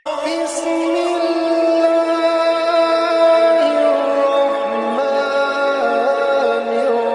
بسم الله الرحمن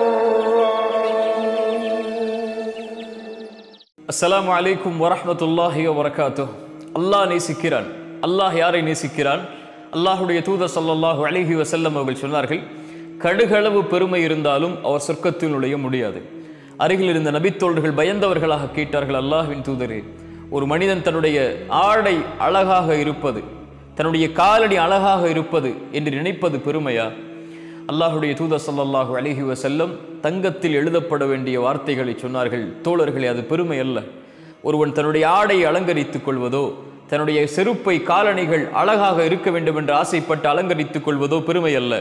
الرحيم அஸ்ஸலாமு அலைக்கும் வரஹ்மத்துல்லாஹி வபரகாத்து அல்லாஹ் நேசிக்கிறான் அல்லாஹ் யாரை நேசிக்கிறான் அல்லாஹுடைய தூதர் ஸல்லல்லாஹு அலைஹி வஸல்லம் அவர்கள் சொன்னார்கள் கடுகளவு பெருமை இருந்தாலும் அவர் சொர்க்கத்தில் நுழைய முடியாது அருகில் இருந்த நபித்தோழர்கள் பயந்தவர்களாக கேட்டார்கள் அல்லாஹ்வின் தூதரே ஒரு மனிதன் தன்னுடைய ஆடை அழகாக இருப்பது தன்னுடைய காலடி அழகாக இருப்பது என்று நினைப்பது பெருமையா அல்லாஹுடைய தூதர் ஸல்லல்லாஹு அலைஹி வஸல்லம் தங்கத்தில் எழுதப்பட வேண்டிய வார்த்தைகளை சொன்னார்கள் தோழர்களே அது பெருமை அல்ல ஒருவன் தன்னுடைய ஆடையை அலங்கரித்துக் கொள்வதோ தன்னுடைய செருப்பை காலணிகள் அழகாக இருக்க வேண்டும் என்று ஆசைப்பட்டு அலங்கரித்துக் கொள்வதோ பெருமை அல்ல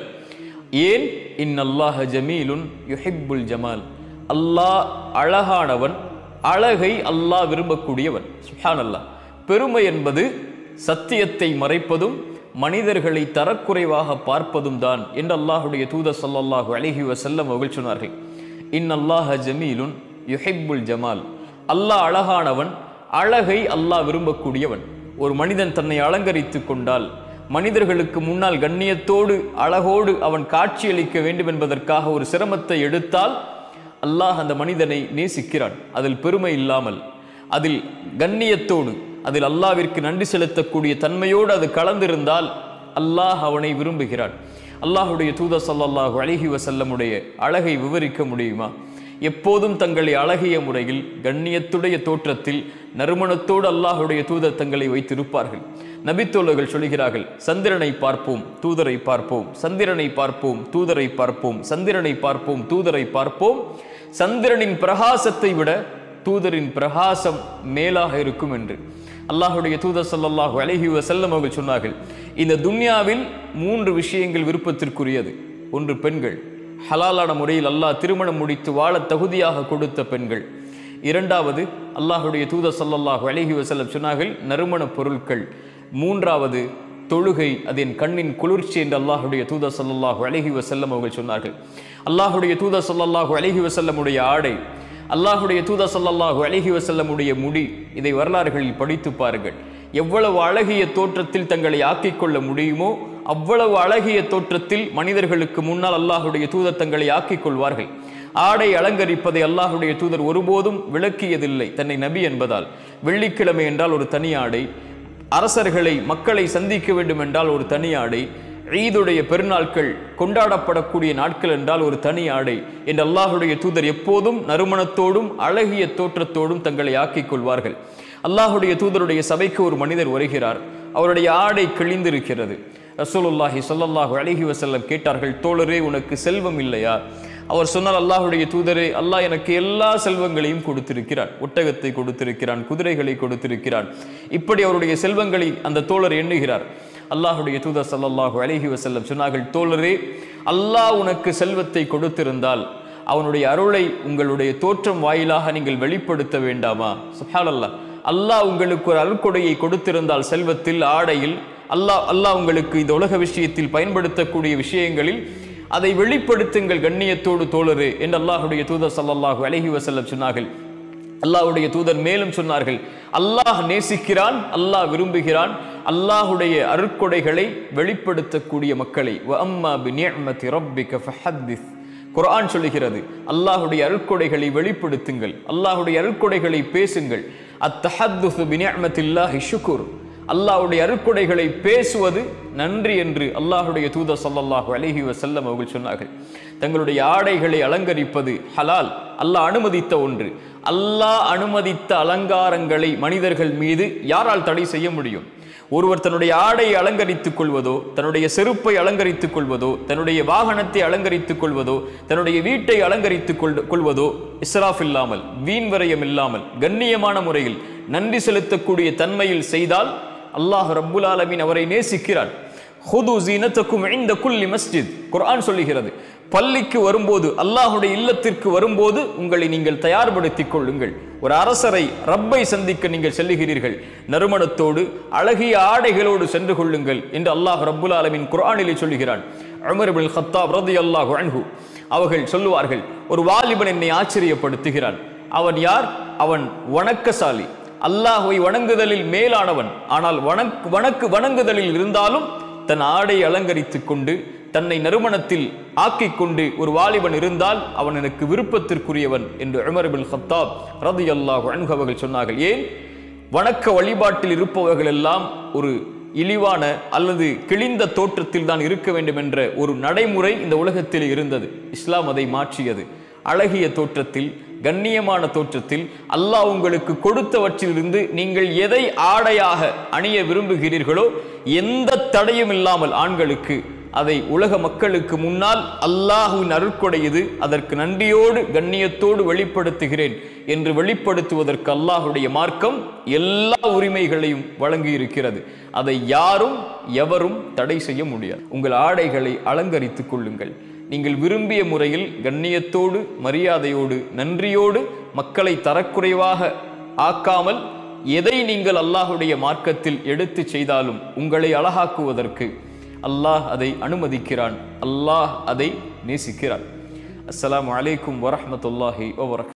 ஏன் இன்னல்லாஹ ஜமீலுன் யுஹிப்புல் ஜமால் அல்லாஹ் அழகானவன் அழகை அல்லாஹ் விரும்பக்கூடியவன் சுப்ஹானல்லாஹ் பெருமை என்பது சத்தியத்தை மறைப்பதும் மனிதர்களை தரக்குறைவாக பார்ப்பதும் தான் என்று அல்லாஹுடைய தூதர் ஸல்லல்லாஹு அலைஹி வஸல்லம் அவர்கள் சொன்னார்கள் இன்னல்லாஹ ஜமீலுன் யுஹிப்புல் ஜமால் அல்லாஹ் அழகானவன் அழகை அல்லாஹ் விரும்பக்கூடியவன் ஒரு மனிதன் தன்னை அலங்கரித்துக் கொண்டால் மனிதர்களுக்கு முன்னால் கண்ணியத்தோடு அழகோடு அவன் காட்சியளிக்க வேண்டும் என்பதற்காக ஒரு சிரமத்தை எடுத்தால் அல்லாஹ் அந்த மனிதனை நேசிக்கிறான் அதில் பெருமை இல்லாமல் அதில் கண்ணியத்தோடு அதில் அல்லாவிற்கு நன்றி செலுத்தக்கூடிய தன்மையோடு அது கலந்திருந்தால் அல்லாஹ் அவனை விரும்புகிறான் அல்லாஹுடைய தூதர் ஸல்லல்லாஹு அலைஹி வஸல்லமுடைய அழகை விவரிக்க முடியுமா எப்போதும் தங்களை அழகிய முறையில் கண்ணியத்துடைய தோற்றத்தில் நறுமணத்தோடு அல்லாஹுடைய தூதர் தங்களை வைத்திருப்பார்கள் நபித்தோழர்கள் சொல்கிறார்கள் சந்திரனை பார்ப்போம் தூதரை பார்ப்போம் சந்திரனை பார்ப்போம் தூதரை பார்ப்போம் சந்திரனை பார்ப்போம் தூதரை பார்ப்போம் சந்திரனின் பிரகாசத்தை விட தூதரின் பிரகாசம் மேலாக இருக்கும் என்று அல்லாஹுடைய தூதர் ஸல்லல்லாஹு அலைஹி வஸல்லம் அவர்கள் சொன்னார்கள் இந்த துன்யாவில் மூன்று விஷயங்கள் விருப்பத்திற்குரியது ஒன்று பெண்கள் ஹலாலான முறையில் அல்லாஹ் திருமணம் முடித்து வாழ தகுதியாக கொடுத்த பெண்கள் இரண்டாவது அல்லாஹுடைய தூதர் ஸல்லல்லாஹு அலைஹி வஸல்லம் சொன்னார்கள் நறுமணப் பொருட்கள் மூன்றாவது தொழுகை அது என் கண்ணின் குளிர்ச்சி என்று அல்லாஹுடைய தூதர் ஸல்லல்லாஹு அலைஹி வஸல்லம் அவர்கள் சொன்னார்கள் அல்லாஹுடைய தூதர் ஸல்லல்லாஹு அலைஹி வஸல்லமுடைய ஆடை அல்லாஹுடைய தூதர் ஸல்லல்லாஹு அலைஹி வஸல்லமுடைய முடி இதை வரலாறுகளில் படித்து பாருங்கள் எவ்வளவு அழகிய தோற்றத்தில் தங்களை ஆக்கிக் கொள்ள முடியுமோ அவ்வளவு அழகிய தோற்றத்தில் மனிதர்களுக்கு முன்னால் அல்லாஹுடைய தூதர் தங்களை ஆக்கிக் கொள்வார்கள் ஆடை அலங்கரிப்பதை அல்லாஹுடைய தூதர் ஒருபோதும் விளக்கியதில்லை தன்னை நபி என்பதால் வெள்ளிக்கிழமை என்றால் ஒரு தனி ஆடை அரசர்களை மக்களை சந்திக்க வேண்டும் என்றால் ஒரு தனி ஆடை ஈதுடைய பெருநாட்கள் கொண்டாடப்படக்கூடிய நாட்கள் என்றால் ஒரு தனி ஆடை என்று அல்லாஹுடைய தூதர் எப்போதும் நறுமணத்தோடும் அழகிய தோற்றத்தோடும் தங்களை ஆக்கிக் கொள்வார்கள் அல்லாஹுடைய தூதருடைய சபைக்கு ஒரு மனிதர் வருகிறார் அவருடைய ஆடை கிழிந்திருக்கிறது ரசூலுல்லாஹி ஸல்லல்லாஹு அலைஹி வஸல்லம் கேட்டார்கள் தோழரே உனக்கு செல்வம் இல்லையா அவர் சொன்னால் அல்லாஹுடைய தூதரே அல்லாஹ் எனக்கு எல்லா செல்வங்களையும் கொடுத்திருக்கிறான் ஒட்டகத்தை கொடுத்திருக்கிறான் குதிரைகளை கொடுத்திருக்கிறான் இப்படி அவருடைய செல்வங்களை அந்த தோழர் எண்ணுகிறார் அல்லாஹுடைய தூதர் ஸல்லல்லாஹு அலைஹி வஸல்லம் சொன்னார்கள் தோழரே அல்லாஹ் உனக்கு செல்வத்தை கொடுத்திருந்தால் அவனுடைய அருளை உங்களுடைய தோற்றம் வாயிலாக நீங்கள் வெளிப்படுத்த வேண்டாமா சுப்ஹானல்லாஹ் அல்லாஹ் உங்களுக்கு ஒரு அருள்கொடையை கொடுத்திருந்தால் செல்வத்தில் ஆடையில் அல்லாஹ் அல்லாஹ் உங்களுக்கு இந்த உலக விஷயத்தில் பயன்படுத்தக்கூடிய விஷயங்களில் அதை வெளிப்படுத்துங்கள் கண்ணியத்தோடு தோழரே என்று அல்லாஹுடைய தூதர் ஸல்லல்லாஹு அலைஹி வஸல்லம் சொன்னார்கள் அல்லாஹ்வுடைய தூதர் மேலும் சொன்னார்கள் அல்லாஹ் நேசிக்கிறான் அல்லாஹ் விரும்புகிறான் அல்லாஹுடைய அருட்கொடைகளை வெளிப்படுத்தக்கூடிய மக்களை வ அம்மா பி நிஅமதி ரப்பிக ஃபஹத்திஸ் குர்ஆன் சொல்லுகிறது அல்லாஹுடைய அருட்கொடைகளை வெளிப்படுத்துங்கள் அல்லாஹுடைய அருட்கொடைகளை பேசுங்கள் அத்தஹத்துஃபு பி நிஅமத்தில்லாஹி ஷுக்ர் அல்லாஹ்வுடைய அருட்கொடைகளை பேசுவது நன்றி என்று அல்லாஹுடைய தூதர் ஸல்லல்லாஹு அலைஹி வஸல்லம் அவர்கள் சொன்னார்கள் தங்களுடைய ஆடைகளை அலங்கரிப்பது ஹலால் அல்லாஹ் அனுமதித்த ஒன்று அல்லாஹ் அனுமதித்த அலங்காரங்களை மனிதர்கள் மீது யாரால் தடை செய்ய முடியும் ஒருவர் தன்னுடைய ஆடையை அலங்கரித்துக் கொள்வதோ தன்னுடைய செருப்பை அலங்கரித்துக் கொள்வதோ தன்னுடைய வாகனத்தை அலங்கரித்துக் கொள்வதோ தன்னுடைய வீட்டை அலங்கரித்துக் கொள்- கொள்வதோ இஸ்ராஃப் இல்லாமல் வீண் விரயம் இல்லாமல் கண்ணியமான முறையில் நன்றி செலுத்தக்கூடிய தன்மையில் செய்தால் அல்லாஹ் ரப்புல் ஆலமீன் அவரை நேசிக்கிறான் ஹுது ஜீனத்தக்கும் இந்த குல்லி மஸ்ஜித் குர்ஆன் சொல்லுகிறது பள்ளிக்கு வரும்போது அல்லாஹுடைய இல்லத்திற்கு வரும்போது உங்களை நீங்கள் தயார்படுத்திக் கொள்ளுங்கள் ஒரு அரசரை ரப்பை சந்திக்க நீங்கள் செல்லுகிறீர்கள் நறுமணத்தோடு அழகிய ஆடைகளோடு சென்று கொள்ளுங்கள் என்று அல்லாஹ் ரப்புல் ஆலமீன் குர்ஆனிலே சொல்லுகிறான் உமர் பின் ஹத்தாப் ரலியல்லாஹு அன்ஹு அவர்கள் சொல்லுவார்கள் ஒரு வாலிபன் என்னை ஆச்சரியப்படுத்துகிறான் அவன் யார் அவன் வணக்கசாலி அல்லாஹ்வை வணங்குதலில் மேலானவன் ஆனால் வணக்கு வணக்கு வணங்குதலில் இருந்தாலும் தன் ஆடை அலங்கரித்துக் கொண்டு தன்னை நறுமணத்தில் ஆக்கிக் கொண்டு ஒரு வாலிபன் இருந்தால் அவன் எனக்கு விருப்பத்திற்குரியவன் என்று உமர் பின் ஹத்தாப் ரதியல்லாஹு அன்ஹு அவர்கள் சொன்னார்கள் ஏன் வணக்க வழிபாட்டில் இருப்பவர்கள் எல்லாம் ஒரு இழிவான அல்லது கிழிந்த தோற்றத்தில் தான் இருக்க வேண்டும் என்ற ஒரு நடைமுறை இந்த உலகத்தில் இருந்தது இஸ்லாம் அதை மாற்றியது அழகிய தோற்றத்தில் கண்ணியமான தோற்றத்தில் அல்லாஹ் உங்களுக்கு கொடுத்தவற்றிலிருந்து நீங்கள் எதை ஆடையாக அணிய விரும்புகிறீர்களோ எந்த தடையும் இல்லாமல் ஆண்களுக்கு அதை உலக மக்களுக்கு முன்னால் அல்லாஹுவின் அருட்கொடை இது அதற்கு நன்றியோடு கண்ணியத்தோடு வெளிப்படுத்துகிறேன் என்று வெளிப்படுத்துவதற்கு அல்லாஹுடைய மார்க்கம் எல்லா உரிமைகளையும் வழங்கி இருக்கிறது அதை யாரும் எவரும் தடை செய்ய முடியாது உங்கள் ஆடைகளை அலங்கரித்துக் கொள்ளுங்கள் நீங்கள் விரும்பிய முறையில் கண்ணியத்தோடு மரியாதையோடு நன்றியோடு மக்களை தரக்குறைவாக ஆக்காமல் எதை நீங்கள் அல்லாஹுடைய மார்க்கத்தில் எடுத்து செய்தாலும் உங்களை அழகாக்குவதற்கு அல்லாஹ் அதை அனுமதிக்கிறான் அல்லாஹ் அதை நேசிக்கிறான் அஸ்ஸலாமு அலைக்கும் வரஹ்மத்துல்லாஹி வபரக்